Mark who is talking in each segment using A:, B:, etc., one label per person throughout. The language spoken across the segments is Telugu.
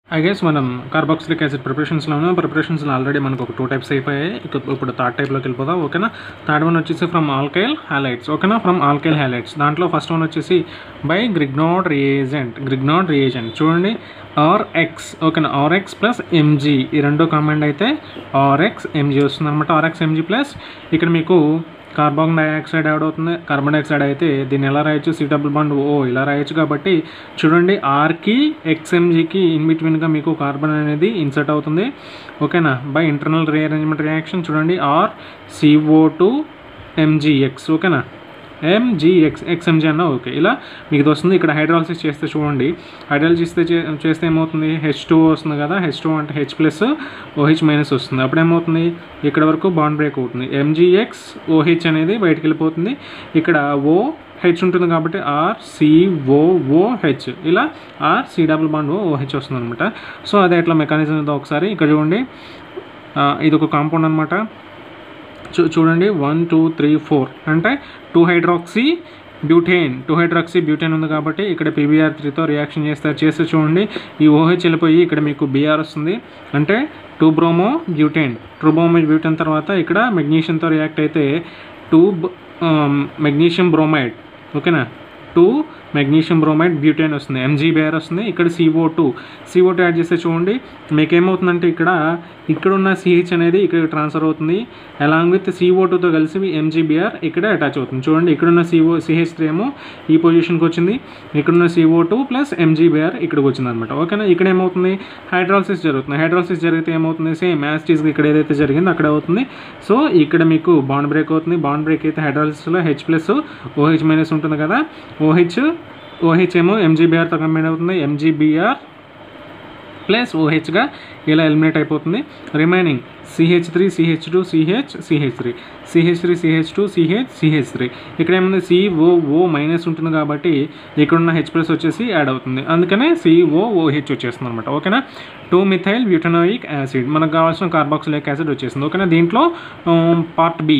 A: ఐ గెస్ మనం కార్బాక్సిలిక్ యాసిడ్ ప్రిపరేషన్స్లో ఉన్నాం ప్రిపరేషన్స్లో ఆల్రెడీ మనకు ఒక టూ టైప్స్ అయిపోయాయి ఇక ఇప్పుడు థర్డ్ టైప్లోకి వెళ్ళిపోదాం ఓకేనా థర్డ్ వన్ వచ్చేసి ఫ్రమ్ ఆల్కైల్ హ్యాలైట్స్ ఓకేనా ఫ్రమ్ ఆల్కైల్ హ్యాలైట్స్ దాంట్లో ఫస్ట్ వన్ వచ్చేసి by Grignard reagent Grignard reagent చూడండి ఆర్ ఎక్స్ ఓకేనా ఆర్ ఎక్స్ ప్లస్ ఎంజీ ఈ రెండో కామెంట్ అయితే ఆర్ ఎక్స్ ఎంజీ వస్తుంది అనమాట ఆర్ ఎక్స్ ఎంజీ ప్లస్ ఇక్కడ మీకు కార్బన్ డైఆక్సైడ్ యాడ్ అవుతుంది కార్బన్ డైఆక్సైడ్ అయితే దీన్ని ఎలా రాయొచ్చు సి డబుల్ బాండ్ ఓ ఇలా రాయొచ్చు కాబట్టి చూడండి ఆర్కి ఎక్స్ఎంజీకి ఇన్ బిట్వీన్గా మీకు కార్బన్ అనేది ఇన్సర్ట్ అవుతుంది ఓకేనా బై ఇంటర్నల్ రీఅరేంజ్మెంట్ రియాక్షన్ చూడండి ఆర్ సిఓ టూ ఎంజీఎక్స్ ఓకేనా ఎంజీఎక్స్ ఎక్స్ఎంజీ అన్న ఓకే ఇలా మీకు ఇది వస్తుంది ఇక్కడ హైడ్రాలసిస్ చేస్తే చూడండి హైడ్రాలసిస్ చే చేస్తే ఏమవుతుంది హెచ్ టూ వస్తుంది కదా హెచ్ టూ అంటే హెచ్ ప్లస్ ఓహెచ్ మైనస్ వస్తుంది అప్పుడు ఏమవుతుంది ఇక్కడ వరకు బాండ్ బ్రేక్ అవుతుంది ఎంజీఎక్స్ ఓహెచ్ అనేది బయటికి వెళ్ళిపోతుంది ఇక్కడ ఓ హెచ్ ఉంటుంది కాబట్టి ఆర్ సిఓఓహెచ్ ఇలా R C double bond O O H వస్తుంది అనమాట సో అదే ఎట్లా మెకానిజం ఏదో ఒకసారి ఇక్కడ చూడండి ఆ, ఇది ఒక కాంపౌండ్ అనమాట చూ చూడండి వన్ టూ త్రీ ఫోర్ అంటే two hydroxy butane two hydroxy butane ఉంది కాబట్టి ఇక్కడ పీబీఆర్ త్రీతో రియాక్షన్ చేస్తారు చేస్తే చూడండి ఈ ఓహెచ్ వెళ్ళిపోయి ఇక్కడ మీకు బీఆర్ వస్తుంది అంటే two bromo butane two bromo butane తర్వాత ఇక్కడ మెగ్నీషియంతో రియాక్ట్ అయితే టూ మెగ్నీషియం బ్రోమైడ్ ఓకేనా టూ మెగ్నీషియం బ్రోమైడ్ బ్యూటేన్ వస్తుంది ఎంజీబీఆర్ వస్తుంది ఇక్కడ CO two CO two add చేస్తే చూడండి మీకు ఏమవుతుందంటే ఇక్కడ ఇక్కడ ఉన్న సిహెచ్ అనేది ఇక్కడ ట్రాన్స్ఫర్ అవుతుంది అలాంగ్ విత్ సిఓ టూతో కలిసి ఎంజీబీఆర్ ఇక్కడ అటాచ్ అవుతుంది చూడండి ఇక్కడున్న సిఓ సిహెచ్ త్రీ ఏమో ఈ పొజిషన్కి వచ్చింది ఇక్కడున్న సిఓ టూ ప్లస్ ఎంజీబీఆర్ ఇక్కడికి వచ్చింది అనమాట ఓకేనా ఇక్కడ ఏమవుతుంది హైడ్రాలసిస్ జరుగుతుంది హైడ్రాలసిస్ జరిగితే ఏమవుతుంది సేమ్ యాస్టీస్ ఇక్కడ ఏదైతే జరిగిందో అక్కడ అవుతుంది సో ఇక్కడ మీకు బాండ్ బ్రేక్ అవుతుంది బాండ్ బ్రేక్ అయితే హైడ్రాలసిస్లో హెచ్ ప్లస్ ఓహెచ్ మైనస్ ఉంటుంది కదా ఓహెచ్ ఓహెచ్ ఏమో ఎంజీబీఆర్తో కంబైన్ అవుతుంది ఎంజీబీఆర్ ప్లస్ ఓహెచ్గా ఇలా ఎలిమినేట్ అయిపోతుంది remaining CH three CH two CH CH three CH three CH two CH CH three ఇక్కడ ఏముంది సిఓఓ మైనస్ ఉంటుంది కాబట్టి ఇక్కడున్న హెచ్ ప్లస్ వచ్చేసి యాడ్ అవుతుంది అందుకనే సిఓఓహెచ్ వచ్చేస్తుంది అనమాట ఓకేనా టూ మిథైల్ బ్యూటనోయిక్ యాసిడ్ మనకు కావాల్సిన కార్బాక్సిలిక్ యాసిడ్ వచ్చేసింది ఓకేనా దీంట్లో పార్ట్ బి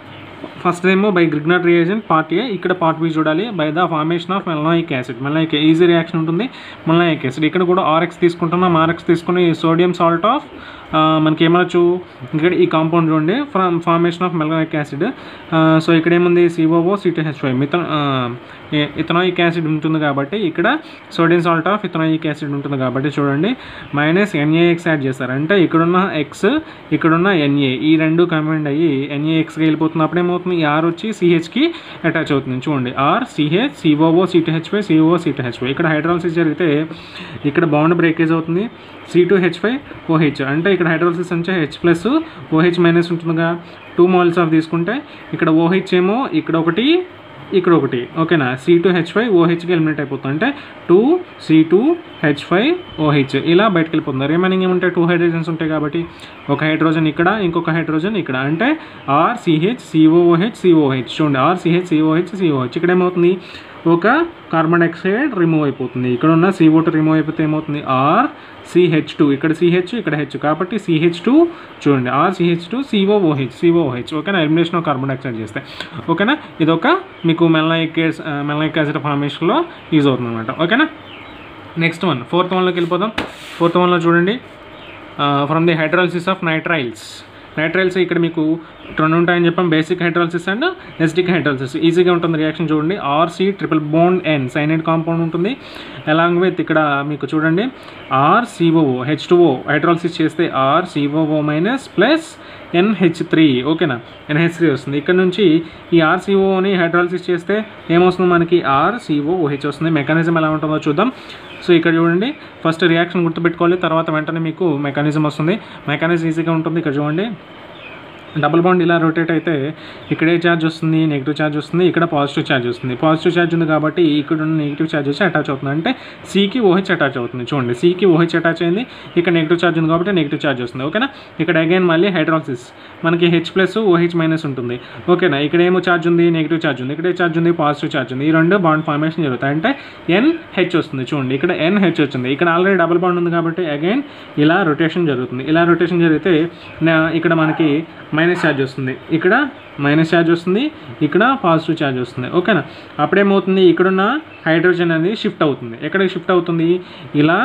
A: ఫస్ట్ ఏమో by Grignard reagent part A ఇక్కడ పార్ట్ బి చూడాలి by the formation of malonic acid malonic easy reaction ఉంటుంది మెలనాయిక్ యాసిడ్ ఇక్కడ కూడా ఆర్ఎక్స్ తీసుకుంటున్నాం ఆర్ఎక్స్ తీసుకుని సోడియం సాల్ట్ ఆఫ్ మనకి ఏమనొచ్చు ఇక్కడ ఈ కాంపౌండ్ చూడండి from formation of malonic acid so ఇక్కడ ఏముంది సిఓఓ సిటీహెచ్ ఫైవ్ మిథ ఇథనాయిక్ యాసిడ్ ఉంటుంది కాబట్టి ఇక్కడ sodium salt of ethanoic acid ఉంటుంది కాబట్టి చూడండి మైనస్ ఎన్ఏఎక్స్ యాడ్ చేస్తారు అంటే ఇక్కడున్న ఎక్స్ ఇక్కడున్న ఎన్ఏ ఈ రెండు కంబైండ్ అయ్యి ఎన్ఏఎక్స్కి వెళ్ళిపోతుంది అప్పుడు ఏమవుతుంది ఈ ఆర్ వచ్చి సిహెచ్కి అటాచ్ అవుతుంది చూడండి R CH COO CTH five COO CTH five ఇక్కడ హైడ్రాలసిస్ జరిగితే ఇక్కడ బాండ్ బ్రేకేజ్ అవుతుంది C two H five OH అంటే ఇక్కడ హైడ్రాలసిస్ అంటే హెచ్ ప్లస్ ఓహెచ్ మైనస్ ఉంటుందిగా టూ మోల్స్ ఆఫ్ తీసుకుంటే ఇక్కడ ఓహెచ్ ఏమో ఇక్కడ ఒకటి ఇక్కడ ఒకటి ఓకేనా సి టూ హెచ్ ఫైవ్ ఓహెచ్కి ఎలిమినేట్ అయిపోతుంది అంటే two C two H five OH ఇలా బయటకు వెళ్ళిపోతుంది రిమైనింగ్ ఏముంటాయి టూ హైడ్రోజన్స్ ఉంటాయి కాబట్టి ఒక హైడ్రోజన్ ఇక్కడ ఇంకొక హైడ్రోజన్ ఇక్కడ అంటే ఆర్ సిహెచ్ సిఓఓహెచ్ సిఓహెచ్ చూడండి ఆర్ సిహెచ్ సిఓహెచ్ సిఓహెచ్ ఇక్కడ ఏమవుతుంది ఒక కార్బన్ డైఆక్సైడ్ రిమూవ్ అయిపోతుంది ఇక్కడ ఉన్న సిఓ టూ రిమూవ్ అయిపోతే ఏమవుతుంది ఆర్ సిహెచ్ టూ ఇక్కడ సిహెచ్ ఇక్కడ హెచ్ కాబట్టి సిహెచ్ టూ చూడండి R CH two COOH COOH ఓకేనా ఎలిమినేషన్ ఆఫ్ కార్బన్ డైఆక్సైడ్ చేస్తే ఓకేనా ఇదొక మీకు మెలనైక్ మెలనైక్ యాసిడ్ ఫార్మేషన్లో యూజ్ అవుతుంది అనమాట ఓకేనా నెక్స్ట్ వన్ ఫోర్త్ వన్లోకి వెళ్ళిపోదాం ఫోర్త్ వన్లో చూడండి from the hydrolysis of nitriles nitriles ఇక్కడ మీకు రెండు ఉంటాయని చెప్పాం basic hydrolysis and acidic hydrolysis ఈజీగా ఉంటుంది రియాక్షన్ చూడండి RC triple bond N cyanide compound ఉంటుంది అలాంగ్ విత్ ఇక్కడ మీకు చూడండి R COO H two O hydrolysis చేస్తే R COO minus plus NH three ఓకేనా ఎన్హెచ్ త్రీ వస్తుంది ఇక్కడ నుంచి ఈ ఆర్సీఓని హైడ్రాలసిస్ చేస్తే ఏమొస్తుంది మనకి ఆర్సీఓ ఓహెచ్ వస్తుంది మెకానిజం ఎలా ఉంటుందో చూద్దాం సో ఇక్కడ చూడండి ఫస్ట్ రియాక్షన్ గుర్తుపెట్టుకోవాలి తర్వాత వెంటనే మీకు మెకానిజం వస్తుంది మెకానిజం ఈజీగా ఉంటుంది ఇక్కడ చూడండి డబుల్ బాండ్ ఇలా రొటేట్ అయితే ఇక్కడ ఏ ఛార్జ్ వస్తుంది నెగిటివ్ ఛార్జ్ వస్తుంది ఇక్కడ పాజిటివ్ ఛార్జ్ వస్తుంది పాజిటివ్ ఛార్జ్ ఉంది కాబట్టి ఇక్కడ ఉన్న నెగిటివ్ ఛార్జ్ వచ్చి అటాచ్ అవుతుంది అంటే సికి ఓహెచ్ అటాచ్ అవుతుంది చూడండి సికి ఓహెచ్ అటాచ్ అయింది ఇక్కడ నెగిటివ్ ఛార్జ్ ఉంది కాబట్టి నెగిటివ్ ఛార్జ్ వస్తుంది ఓకేనా ఇక్కడ అగైన్ మళ్ళీ హైడ్రాలసిస్ మనకి హెచ్ ప్లస్ ఓహెచ్ మైనస్ ఉంటుంది ఓకేనా ఇక్కడ ఏమో ఛార్జ్ ఉంది నెగిటివ్ ఛార్జ్ ఉంది ఇక్కడ ఏ ఛార్జ్ ఉంది పాజిటివ్ ఛార్జ్ ఉంది ఈ రెండు బాండ్ ఫార్మేషన్ జరుగుతాయి అంటే ఎన్ హెచ్ వస్తుంది చూడండి ఇక్కడ ఎన్ హెచ్ వచ్చింది ఇక్కడ ఆల్రెడీ డబుల్ బాండ్ ఉంది కాబట్టి అగైన్ ఇలా రొటేషన్ జరుగుతుంది ఇలా రొటేషన్ జరిగితే నా- ఇక్కడ మనకి మైనస్ ఛార్జ్ వస్తుంది ఇక్కడ మైనస్ ఛార్జ్ వస్తుంది ఇక్కడ పాజిటివ్ ఛార్జ్ వస్తుంది ఓకేనా అప్పుడేమవుతుంది ఇక్కడున్న హైడ్రోజన్ అనేది షిఫ్ట్ అవుతుంది ఎక్కడికి షిఫ్ట్ అవుతుంది ఇలా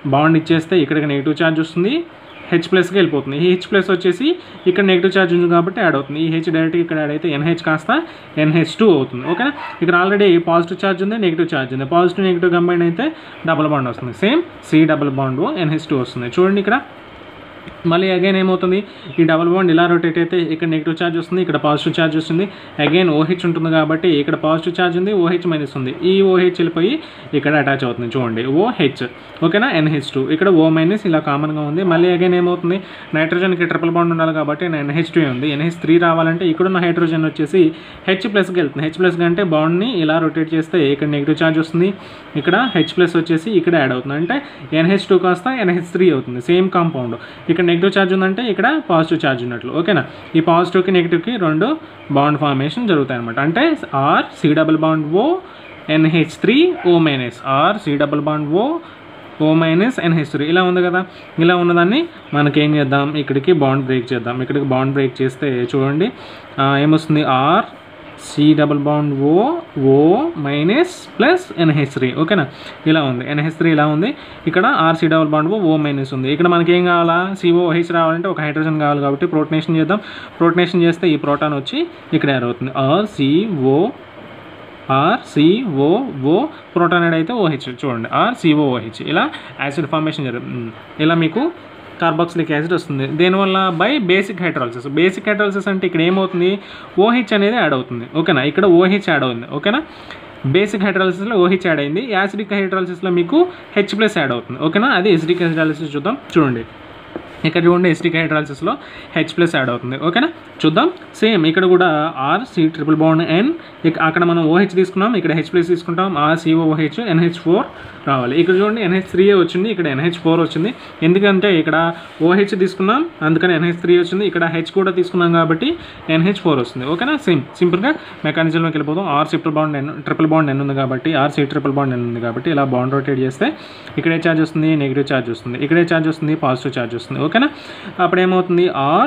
A: బాండ్ ఇచ్చేస్తే ఇక్కడికి నెగిటివ్ ఛార్జ్ వస్తుంది హెచ్ ప్లస్కి వెళ్ళిపోతుంది ఈ హెచ్ ప్లస్ వచ్చేసి ఇక్కడ నెగిటివ్ ఛార్జ్ ఉంది కాబట్టి యాడ్ అవుతుంది ఈ హెచ్ డైరెక్ట్గా ఇక్కడ యాడ్ అయితే ఎన్హెచ్ కాస్త ఎన్హెచ్ టూ అవుతుంది ఓకేనా ఇక్కడ ఆల్రెడీ పాజిటివ్ ఛార్జ్ ఉంది నెగిటివ్ ఛార్జ్ ఉంది పాజిటివ్ నెగిటివ్ కంబైన్ అయితే డబుల్ బాండ్ వస్తుంది same C double bond NH two వస్తుంది చూడండి ఇక్కడ మళ్ళీ అగైన్ ఏమవుతుంది ఈ డబుల్ బాండ్ ఇలా రొటేట్ అయితే ఇక్కడ నెగిటివ్ ఛార్జ్ వస్తుంది ఇక్కడ పాజిటివ్ ఛార్జ్ వస్తుంది అగైన్ ఓహెచ్ ఉంటుంది కాబట్టి ఇక్కడ పాజిటివ్ ఛార్జ్ ఉంది ఓహెచ్ మైనస్ ఉంది ఈ ఓహెచ్ వెళ్ళిపోయి ఇక్కడ అటాచ్ అవుతుంది చూడండి ఓహెచ్ ఓకేనా ఎన్హెచ్ టూ ఇక్కడ ఓ మైనస్ ఇలా కామన్గా ఉంది మళ్ళీ అగైన్ ఏమవుతుంది నైట్రోజన్కి ట్రిపుల్ బాండ్ ఉండాలి కాబట్టి ఎన్హెచ్ టూ ఉంది ఎన్హెచ్ త్రీ రావాలంటే ఇక్కడున్న హైడ్రోజన్ వచ్చేసి హెచ్ ప్లస్కి వెళ్తుంది హెచ్ ప్లస్ అంటే బాండ్ని ఇలా రొటేట్ చేస్తే ఇక్కడ నెగిటివ్ ఛార్జ్ వస్తుంది ఇక్కడ హెచ్ ప్లస్ వచ్చేసి ఇక్కడ యాడ్ అవుతుంది అంటే ఎన్హెచ్ టూ కాస్త ఎన్హెచ్ త్రీ అవుతుంది సేమ్ కాంపౌండ్ ఇక్కడ నెగిటివ్ ఛార్జ్ ఉందంటే ఇక్కడ పాజిటివ్ ఛార్జ్ ఉన్నట్లు ఓకేనా ఈ పాజిటివ్కి నెగిటివ్కి రెండు బాండ్ ఫార్మేషన్ జరుగుతాయి అనమాట అంటే R C double bond O NH three O minus R C double bond O O minus NH three ఇలా ఉంది కదా ఇలా ఉన్నదాన్ని మనకి ఏం చేద్దాం ఇక్కడికి బాండ్ బ్రేక్ చేద్దాం ఇక్కడికి బాండ్ బ్రేక్ చేస్తే చూడండి ఆ, ఏమొస్తుంది R C double bond O O minus plus NH three ఓకేనా ఇలా ఉంది ఎన్హెచ్ త్రీ ఇలా ఉంది ఇక్కడ R C double bond O O minus ఉంది ఇక్కడ మనకి ఏం కావాలా సిఓ హెచ్ రావాలంటే ఒక హైడ్రోజన్ కావాలి కాబట్టి ప్రోటనేషన్ చేద్దాం ప్రోటనేషన్ చేస్తే ఈ ప్రోటాన్ వచ్చి ఇక్కడ యాడ్ అవుతుంది R CO R CO O protonated అయితే ఓహెచ్ చూడండి ఆర్ సిఓఓహెచ్ ఇలా యాసిడ్ ఫార్మేషన్ జరుగుతుంది ఇలా మీకు కార్బాక్సిలిక్ యాసిడ్ వస్తుంది దేనివల్ల by basic hydrolysis basic hydrolysis అంటే ఇక్కడ ఏమవుతుంది ఓహెచ్ అనేది యాడ్ అవుతుంది ఓకేనా ఇక్కడ ఓహెచ్ యాడ్ అవుతుంది ఓకేనా బేసిక్ హైడ్రాలసిస్లో ఓహెచ్ యాడ్ అయింది యాసిడిక్ హైడ్రాలసిస్లో మీకు హెచ్ ప్లస్ యాడ్ అవుతుంది ఓకేనా అది ఎసిడిక్ హైడ్రాలసిస్ చూద్దాం చూడండి ఇక్కడ చూడండి ఎస్టిక్ హైడ్రాలసిస్లో హెచ్ ప్లస్ యాడ్ అవుతుంది ఓకేనా చూద్దాం సేమ్ ఇక్కడ కూడా R C triple bond N అక్కడ మనం ఓహెచ్ తీసుకున్నాం ఇక్కడ హెచ్ ప్లస్ తీసుకుంటాం ఆర్ సిఓఓహెచ్ ఎన్హెచ్ ఫోర్ రావాలి ఇక్కడ చూడండి ఎన్హెచ్ త్రీ వచ్చింది ఇక్కడ ఎన్హెచ్ ఫోర్ వచ్చింది ఎందుకంటే ఇక్కడ ఓహెచ్ తీసుకున్నాం అందుకని ఎన్హెచ్ త్రీ వచ్చింది ఇక్కడ హెచ్ కూడా తీసుకున్నాం కాబట్టి ఎన్హెచ్ ఫోర్ వస్తుంది ఓకేనా సేమ్ సింపుల్గా మెకానిజంలోకి వెళ్ళిపోతాం R triple bond N triple bond N ఉంది కాబట్టి R C triple bond N ఉంది కాబట్టి ఇలా బాండ్ రొటేట్ చేస్తే ఇక్కడే ఛార్జ్ వస్తుంది నెగిటివ్ ఛార్జ్ వస్తుంది ఇక్కడే ఛార్జ్ వస్తుంది పాజిటివ్ ఛార్జ్ వస్తుంది ఓకేనా అప్పుడు ఏమవుతుంది ఆర్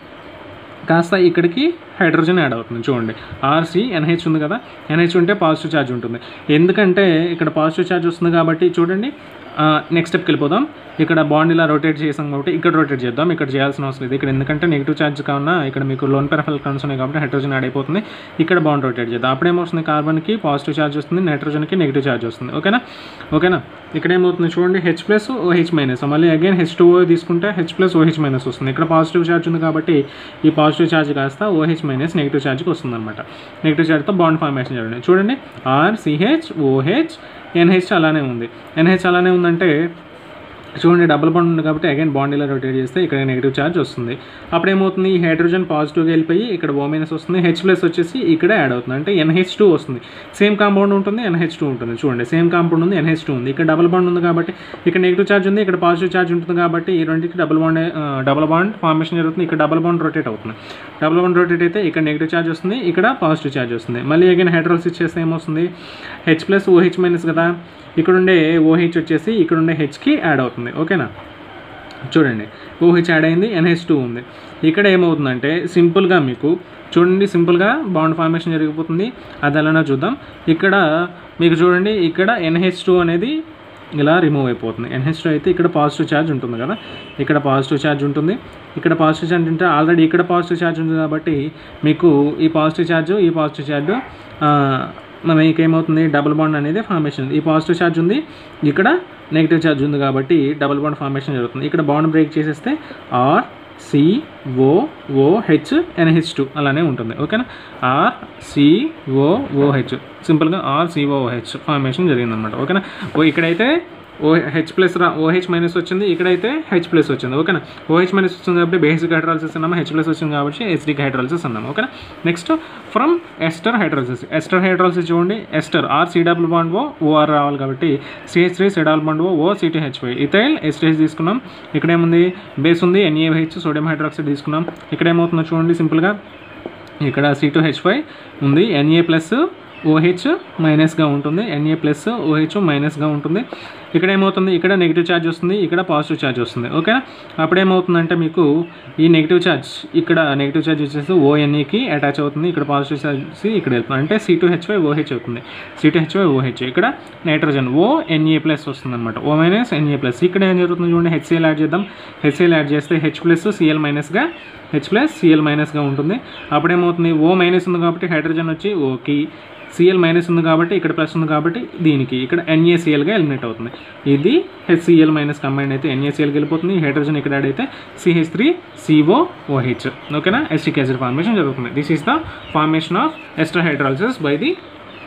A: కాస్త ఇక్కడికి హైడ్రోజన్ యాడ్ అవుతుంది చూడండి ఆర్సి ఎన్హెచ్ ఉంది కదా ఎన్హెచ్ ఉంటే పాజిటివ్ ఛార్జ్ ఉంటుంది ఎందుకంటే ఇక్కడ పాజిటివ్ ఛార్జ్ వస్తుంది కాబట్టి చూడండి నెక్స్ట్ స్టెప్కి వెళ్ళిపోదాం ఇక్కడ బాండ్ ఇలా రొటేట్ చేసాం కాబట్టి ఇక్కడ రొటేట్ చేద్దాం ఇక్కడ చేయాల్సిన అవసరం లేదు ఇక్కడ ఎందుకంటే నెగిటివ్ ఛార్జ్ కావున ఇక్కడ మీకు లోన్ పెరఫల్ కన్స్ ఉన్నాయి కాబట్టి హైడ్రోజన్ యాడ్ అయిపోతుంది ఇక్కడ బాండ్ రొటేట్ చేద్దాం అప్పుడు ఏమొస్తుంది కార్బన్కి పాజిటివ్ ఛార్జ్ వస్తుంది నైట్రోజన్కి నెగిటివ్ ఛార్జ్ వస్తుంది ఓకేనా ఓకేనా ఇక్కడ ఏమవుతుంది చూడండి హెచ్ ప్లస్ ఓహెచ్ మైనస్ మళ్ళీ అగైన్ హెచ్ టూ తీసుకుంటే హెచ్ ప్లస్ ఓహెచ్ మైనస్ వస్తుంది ఇక్కడ పాజిటివ్ ఛార్జ్ ఉంది కాబట్టి ఈ పాజిటివ్ ఛార్జ్ కాస్త ఓహెచ్ మైనస్ నెగిటివ్ ఛార్జ్కి వస్తుంది అనమాట నెగిటివ్ ఛార్జ్తో బాండ్ ఫార్మేషన్ జరగండి చూడండి ఆర్ సిహెచ్ ఓహెచ్ ఎన్హెచ్ అలానే ఉంది ఎన్హెచ్ అలానే ఉందంటే చూడండి డబుల్ బాండ్ ఉంది కాబట్టి అగైన్ బాండ్ ఇలా రొటేట్ చేస్తే ఇక్కడ నెగిటివ్ ఛార్జ్ వస్తుంది అప్పుడు ఏమవుతుంది ఈ హైడ్రోజన్ పాజిటివ్గా వెళ్ళిపోయి ఇక్కడ ఓ మైనస్ వస్తుంది హెచ్ ప్లస్ వచ్చేసి ఇక్కడ యాడ్ అవుతుంది అంటే ఎన్హెచ్ టూ వస్తుంది సేమ్ కాంపౌండ్ ఉంటుంది ఎన్హెచ్ టూ ఉంటుంది చూడండి సేమ్ కాంపౌండ్ ఉంది ఎన్హెచ్ టూ ఉంది ఇక్కడ డబుల్ బాండ్ ఉంది కాబట్టి ఇక్కడ నెగిటివ్ ఛార్జ్ ఉంది ఇక్కడ పాజిటివ్ ఛార్జ్ ఉంటుంది కాబట్టి ఈ రెండింటికి double bond double bond formation జరుగుతుంది ఇక్కడ డబుల్ బాండ్ రొటేట్ అవుతుంది డబుల్ బాండ్ రొటేట్ అయితే ఇక్కడ నెగిటివ్ ఛార్జ్ వస్తుంది ఇక్కడ పాజిటివ్ ఛార్జ్ వస్తుంది మళ్ళీ అగైన్ హైడ్రోసిస్ చేస్తే ఏమొస్తుంది హెచ్ ప్లస్ ఓహెచ్ మైనస్ కదా ఇక్కడ ఉండే ఓహెచ్ వచ్చేసి ఇక్కడ ఉండే హెచ్కి యాడ్ అవుతుంది ఓకేనా చూడండి ఓహెచ్ యాడ్ అయింది ఎన్హెచ్ టూ ఉంది ఇక్కడ ఏమవుతుందంటే సింపుల్గా మీకు చూడండి సింపుల్గా బాండ్ ఫార్మేషన్ జరిగిపోతుంది అది ఎలానో చూద్దాం ఇక్కడ మీకు చూడండి ఇక్కడ ఎన్హెచ్ టూ అనేది ఇలా రిమూవ్ అయిపోతుంది ఎన్హెచ్ టూ అయితే ఇక్కడ పాజిటివ్ ఛార్జ్ ఉంటుంది కదా ఇక్కడ పాజిటివ్ ఛార్జ్ ఉంటుంది ఇక్కడ పాజిటివ్ ఛార్జ్ ఉంటే ఆల్రెడీ ఇక్కడ పాజిటివ్ ఛార్జ్ ఉంది కాబట్టి మీకు ఈ పాజిటివ్ ఛార్జ్ ఈ పాజిటివ్ ఛార్జ్ మనకి ఏమవుతుంది డబుల్ బాండ్ అనేది ఫార్మేషన్ ఉంది ఈ పాజిటివ్ ఛార్జ్ ఉంది ఇక్కడ నెగిటివ్ ఛార్జ్ ఉంది కాబట్టి డబుల్ బాండ్ ఫార్మేషన్ జరుగుతుంది ఇక్కడ బాండ్ బ్రేక్ చేసేస్తే R C O O H NH two అలానే ఉంటుంది ఓకేనా R C O O H సింపుల్గా ఆర్ సిఓహెచ్ ఫార్మేషన్ జరిగిందనమాట ఓకేనా ఓ ఇక్కడైతే ఓ హెచ్ ప్లస్ రా ఓహెచ్ మైనస్ వచ్చింది ఇక్కడైతే హెచ్ ప్లస్ వచ్చింది ఓకేనా ఓహెచ్ మైనస్ వచ్చింది కాబట్టి బేసిక్ హైడ్రాలసిస్ అన్నాము హెచ్ ప్లస్ వచ్చింది కాబట్టి ఎస్డిక్ హైడ్రాలసిస్ అన్నాము ఓకేనా next from ester hydrolysis ester hydrolysis చూడండి ester R C double bond O OR రావాలి కాబట్టి CH three C double bond O O CTH five ethyl acetate తీసుకున్నాం ఇక్కడ ఏముంది బేస్ ఉంది ఎన్ఏహెచ్ సోడియం హైడ్రాక్సైడ్ తీసుకున్నాం ఇక్కడ ఏమవుతుందో చూడండి సింపుల్గా ఇక్కడ సి టూ హెచ్ ఫైవ్ ఉంది ఎన్ఏ ప్లస్ ఓహెచ్ మైనస్గా ఉంటుంది ఎన్ఏ ప్లస్ ఓహెచ్ మైనస్గా ఉంటుంది ఇక్కడ ఏమవుతుంది ఇక్కడ నెగిటివ్ ఛార్జ్ వస్తుంది ఇక్కడ పాజిటివ్ ఛార్జ్ వస్తుంది ఓకేనా అప్పుడు ఏమవుతుందంటే మీకు ఈ నెగిటివ్ ఛార్జ్ ఇక్కడ నెగిటివ్ ఛార్జ్ వచ్చేసి ఓఎన్ఈకి అటాచ్ అవుతుంది ఇక్కడ పాజిటివ్ ఛార్జ్ ఇక్కడ వెళ్తుంది అంటే సి టూ హెచ్వై ఓహెచ్ అవుతుంది సి టూ హెచ్వై ఓహెచ్ ఇక్కడ నైట్రోజన్ ఓ ఎన్ఏ ప్లస్ వస్తుంది అనమాట ఓ మైనస్ ఎన్ఏ ప్లస్ ఇక్కడ ఏం జరుగుతుంది చూడండి హెచ్సిఎల్ యాడ్ చేద్దాం హెచ్సిఎల్ యాడ్ చేస్తే హెచ్ ప్లస్ సిఎల్ మైనస్గా హెచ్ ప్లస్ సిఎల్ మైనస్గా ఉంటుంది అప్పుడేమవుతుంది ఓ మైనస్ ఉంది కాబట్టి హైడ్రోజన్ వచ్చి ఓకి సిఎల్ మైనస్ ఉంది కాబట్టి ఇక్కడ ప్లస్ ఉంది కాబట్టి దీనికి ఇక్కడ ఎన్ఏసిఎల్గా ఎలిమినేట్ అవుతుంది ఇది హెచ్సిఎల్ మైనస్ కంబైన్ అయితే ఎన్ఏసిఎల్కి వెళ్ళిపోతుంది హైడ్రోజన్ ఇక్కడ యాడ్ అయితే సిహెచ్ త్రీ సిఓ ఓహెచ్ ఓకేనా ఎస్టిక్ యాసిడ్ ఫార్మేషన్ జరుగుతుంది this is the formation of ester hydrolysis by the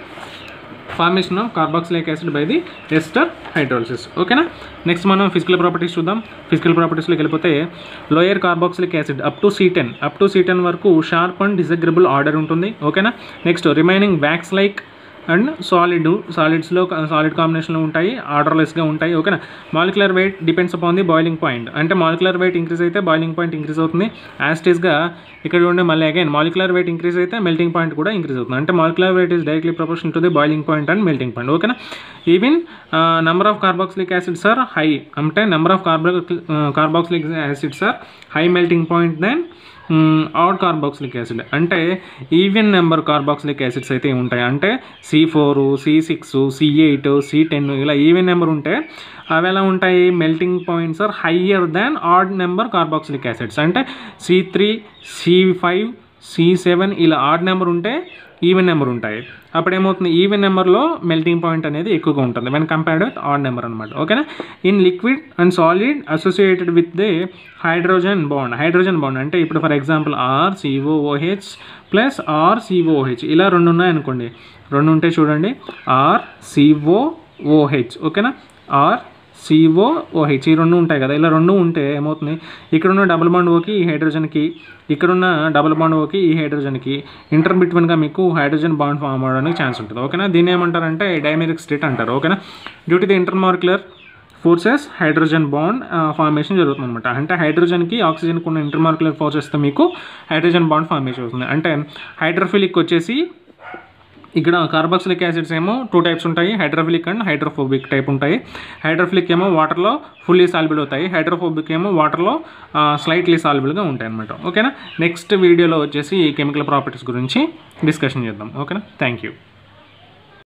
A: formation of carboxylic acid by the ester hydrolysis ఓకేనా నెక్స్ట్ మనం ఫిజికల్ ప్రాపర్టీస్ చూద్దాం ఫిజికల్ ప్రాపర్టీస్లోకి వెళ్ళిపోతే lower carboxylic acid up to C ten up to C ten వరకు షార్ప్ అండ్ డిసగ్రబుల్ ఆర్డర్ ఉంటుంది ఓకేనా next remaining wax like and solid సాలిడ్స్లో సాలిడ్ కాంబినేషన్లో ఉంటాయి ఆర్డర్లెస్గా ఉంటాయి ఓకేనా molecular weight depends upon the boiling point అంటే మాలిక్యులర్ వెయిట్ ఇంక్రీజ్ అయితే బాయిలింగ్ పాయింట్ ఇంక్రీజ్ అవుతుంది యాస్టేజ్గా ఇక్కడ ఉండే మళ్ళీ అగైన్ మాలిక్యులర్ వెయిట్ ఇంక్రీజ్ అయితే మెల్టింగ్ పాయింట్ కూడా ఇంక్రీజ్ అవుతుంది అంటే molecular weight is directly proportion to the boiling point and melting point ఓకేనా even number of carboxylic acids are high అంటే number of carbo carboxylic acids are high melting point then odd carboxylic acid అంటే ఈవెన్ నెంబర్ కార్బాక్సిలిక్ యాసిడ్స్ అయితే ఉంటాయి అంటే C four C six C eight C ten ఇలా ఈవెన్ నెంబర్ ఉంటే అవి ఎలా ఉంటాయి melting points are higher than odd number carboxylic acids అంటే C three C five C seven ఇలా ఆడ్ నెంబర్ ఉంటే ఈవెన్ నెంబర్ ఉంటాయి అప్పుడు ఏమవుతుంది ఈవెన్ నెంబర్లో మెల్టింగ్ పాయింట్ అనేది ఎక్కువగా ఉంటుంది when compared with odd number అనమాట ఓకేనా in liquid and solid associated with the hydrogen bond hydrogen bond అంటే ఇప్పుడు for example R COOH plus R COH ఇలా రెండు ఉన్నాయనుకోండి రెండు ఉంటే చూడండి ఆర్ సిఓఓహెచ్ ఓకేనా ఆర్ సిఓఓహెచ్ ఈ రెండు ఉంటాయి కదా ఇలా రెండు ఉంటే ఏమవుతుంది ఇక్కడున్న డబుల్ బాండ్ ఓకి ఈ హైడ్రోజన్కి ఇక్కడున్న డబుల్ బాండ్ ఓకి ఈ హైడ్రోజన్కి ఇంటర్ బిట్వీన్గా మీకు హైడ్రోజన్ బాండ్ ఫామ్ అవడానికి ఛాన్స్ ఉంటుంది ఓకేనా దీన్ని ఏమంటారంటే డైమెరిక్ స్టేట్ అంటారు ఓకేనా due to the intermolecular forces hydrogen bond formation జరుగుతుంది అనమాట అంటే హైడ్రోజన్కి ఆక్సిజన్కి ఉన్న ఇంటర్మార్కులర్ ఫోర్సెస్తో మీకు హైడ్రోజన్ బాండ్ ఫార్మేషన్ అవుతుంది అంటే హైడ్రోఫిలిక్ వచ్చేసి ఇక్కడ కార్బాక్సిలిక్ యాసిడ్స్ ఏమో టూ టైప్స్ ఉంటాయి హైడ్రోఫిలిక్ అండ్ హైడ్రోఫోబిక్ టైప్ ఉంటాయి హైడ్రోఫిలిక్ ఏమో వాటర్లో ఫుల్లీ సాల్బుల్ అవుతాయి హైడ్రోఫోబిక్ ఏమో వాటర్లో స్లైట్లీ సాల్బుల్గా ఉంటాయి అనమాట ఓకేనా నెక్స్ట్ వీడియోలో వచ్చేసి ఈ కెమికల్ ప్రాపర్టీస్ గురించి డిస్కషన్ చేద్దాం ఓకేనా థ్యాంక్ యూ